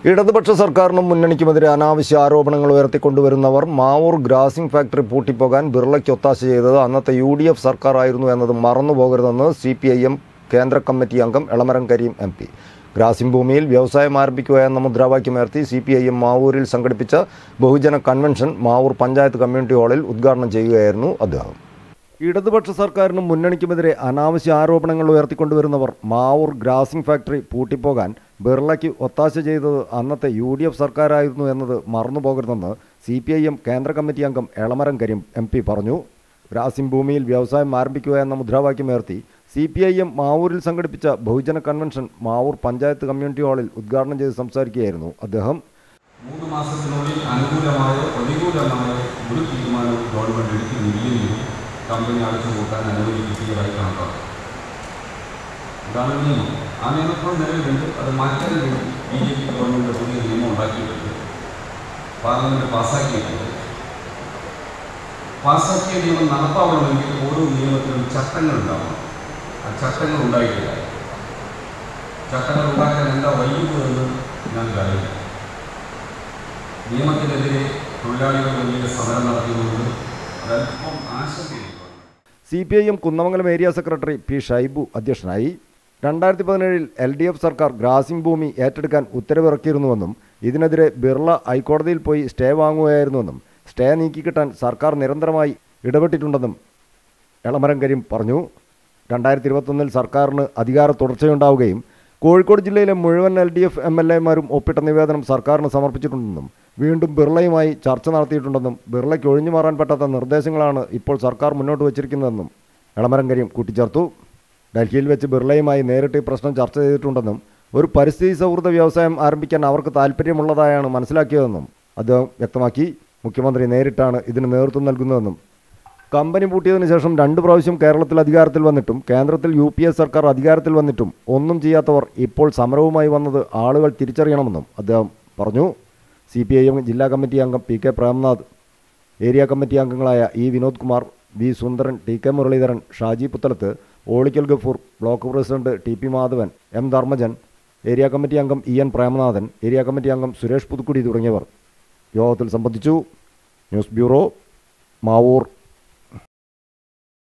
ഇടതുപക്ഷ സർക്കാരിനും മുന്നണിക്കുമെതിരെ അനാവശ്യ ആരോപണങ്ങൾ ഉയർത്തിക്കൊണ്ടുവരുന്നവർ മാവൂർ ഗ്രാസിംഗ് ഫാക്ടറി പൂട്ടിപ്പോകാൻ ബിർളയ്ക്ക് ഒത്താശ ചെയ്തത് അന്നത്തെ യു ഡി എഫ് സർക്കാരായിരുന്നു എന്നത് മറന്നുപോകരുതെന്ന് സി പി ഐ എം കേന്ദ്ര കമ്മിറ്റി അംഗം Elamaram Kareem M P grazing ഭൂമിയിൽ വ്യവസായം ആരംഭിക്കുക എന്ന മുദ്രാവാക്യമുയർത്തി സി പി ഐ എം മാവൂരിൽ സംഘടിപ്പിച്ച ബഹുജന കൺവെൻഷൻ മാവൂർ പഞ്ചായത്ത് കമ്മ്യൂണിറ്റി ഹാളിൽ ഉദ്ഘാടനം ചെയ്യുകയായിരുന്നു അദ്ദേഹം ഇടതുപക്ഷ സർക്കാരിനും മുന്നണിക്കുമെതിരെ അനാവശ്യ ആരോപണങ്ങൾ ഉയർത്തിക്കൊണ്ടുവരുന്നവർ മാവൂർ ഗ്രാസിംഗ് ഫാക്ടറി പൂട്ടിപ്പോകാൻ ബിർളയ്ക്ക് ഒത്താശ ചെയ്തത് അന്നത്തെ യു ഡി എഫ് സർക്കാരായിരുന്നു എന്നത് മറന്നുപോകരുതെന്ന് സി പി ഐ എം കേന്ദ്ര കമ്മിറ്റി അംഗം എളമരം കരീം എം പി പറഞ്ഞു ഗ്രാസിംഗ് ഭൂമിയിൽ വ്യവസായം ആരംഭിക്കുക എന്ന മുദ്രാവാക്യമുയർത്തി സി പി ഐ എം മാവൂരിൽ സംഘടിപ്പിച്ച ബഹുജന കൺവെൻഷൻ മാവൂർ പഞ്ചായത്ത് കമ്മ്യൂണിറ്റി ഹാളിൽ ഉദ്ഘാടനം ചെയ്ത് സംസാരിക്കുകയായിരുന്നു അദ്ദേഹം മൂന്ന് മാസത്തിനുള്ളിൽ അനുകൂലമായോ പ്രതികൂലമായോ ഒരു തീരുമാനവും ഗവൺമെന്റ് എടുക്കുന്നില്ലെങ്കിൽ കമ്പനി അടച്ചു കൂട്ടാൻ അനുമതി കിട്ടിയതായി കണക്കാക്കും ഇതാണ് നിയമം ആ നിയമം ഇപ്പോൾ നിലവിലുണ്ട് അത് മാറ്റാൻ വേണ്ടി ബി ജെ പി ഗവൺമെന്റ് പുതിയ നിയമം ഉണ്ടാക്കിയിട്ടുണ്ട് പാർലമെന്റ് പാസ്സാക്കിയിട്ടുണ്ട് പാസ്സാക്കിയ നിയമം നടപ്പാവണമെങ്കിൽ ഓരോ നിയമത്തിനും ചട്ടങ്ങൾ ഉണ്ടാവണം ആ ചട്ടങ്ങൾ ഉണ്ടായിട്ടില്ല ചട്ടങ്ങൾ ഉണ്ടാക്കാൻ എന്താ വൈകുന്നതെന്ന് ഞങ്ങൾക്ക് അറിയില്ല നിയമത്തിനെതിരെ തൊഴിലാളികൾ വലിയ സമരം നടത്തുന്നുണ്ട് അതല്പം ആശങ്കയുണ്ട് C P I M Kunnamangalam area secretary P Shaibu അധ്യക്ഷനായി രണ്ടായിരത്തി പതിനേഴിൽ എൽ ഡി എഫ് സർക്കാർ ഗ്രാസിംഗ് ഭൂമി ഏറ്റെടുക്കാൻ ഉത്തരവിറക്കിയിരുന്നുവെന്നും ഇതിനെതിരെ ബിർള ഹൈക്കോടതിയിൽ പോയി സ്റ്റേ വാങ്ങുകയായിരുന്നുവെന്നും സ്റ്റേ നീക്കിക്കിട്ടാൻ സർക്കാർ നിരന്തരമായി ഇടപെട്ടിട്ടുണ്ടെന്നും എളമരം കരീം പറഞ്ഞു രണ്ടായിരത്തി ഇരുപത്തൊന്നിൽ സർക്കാരിന് അധികാര തുടർച്ചയുണ്ടാവുകയും കോഴിക്കോട് ജില്ലയിലെ മുഴുവൻ എൽ ഡി എഫ് എം എൽ എമാരും ഒപ്പിട്ട നിവേദനം സർക്കാരിന് സമർപ്പിച്ചിട്ടുണ്ടെന്നും വീണ്ടും ബിർളയുമായി ചർച്ച നടത്തിയിട്ടുണ്ടെന്നും ബിർളയ്ക്ക് ഒഴിഞ്ഞു മാറാൻ പറ്റാത്ത നിർദ്ദേശങ്ങളാണ് ഇപ്പോൾ സർക്കാർ മുന്നോട്ട് വച്ചിരിക്കുന്നതെന്നും എളമരം കരീം കൂട്ടിച്ചേർത്തു ഡൽഹിയിൽ വെച്ച് ബിർളയുമായി നേരിട്ട് ഈ പ്രശ്നം ചർച്ച ചെയ്തിട്ടുണ്ടെന്നും ഒരു പരിസ്ഥിതി സൗഹൃദ വ്യവസായം ആരംഭിക്കാൻ അവർക്ക് താല്പര്യമുള്ളതായാണ് മനസ്സിലാക്കിയതെന്നും അദ്ദേഹം വ്യക്തമാക്കി മുഖ്യമന്ത്രി നേരിട്ടാണ് ഇതിന് നേതൃത്വം നൽകുന്നതെന്നും കമ്പനി പൂട്ടിയതിനു ശേഷം രണ്ട് പ്രാവശ്യം കേരളത്തിൽ അധികാരത്തിൽ വന്നിട്ടും കേന്ദ്രത്തിൽ യു പി എ സർക്കാർ അധികാരത്തിൽ വന്നിട്ടും ഒന്നും ചെയ്യാത്തവർ ഇപ്പോൾ സമരവുമായി വന്നത് ആളുകൾ തിരിച്ചറിയണമെന്നും അദ്ദേഹം പറഞ്ഞു സി പി ഐ എം ജില്ലാ കമ്മിറ്റി അംഗം P K Premnath area committee അംഗങ്ങളായ E Vinod Kumar V Sundaran T K Muraleedharan Shaji Puthalath Olikkal Gafoor block president T P Madhavan M Dharmajan area committee അംഗം E N Premanathan area committee അംഗം സുരേഷ് പുതുക്കുടി തുടങ്ങിയവർ യോഗത്തിൽ സംബന്ധിച്ചു ന്യൂസ് ബ്യൂറോ മാവൂർ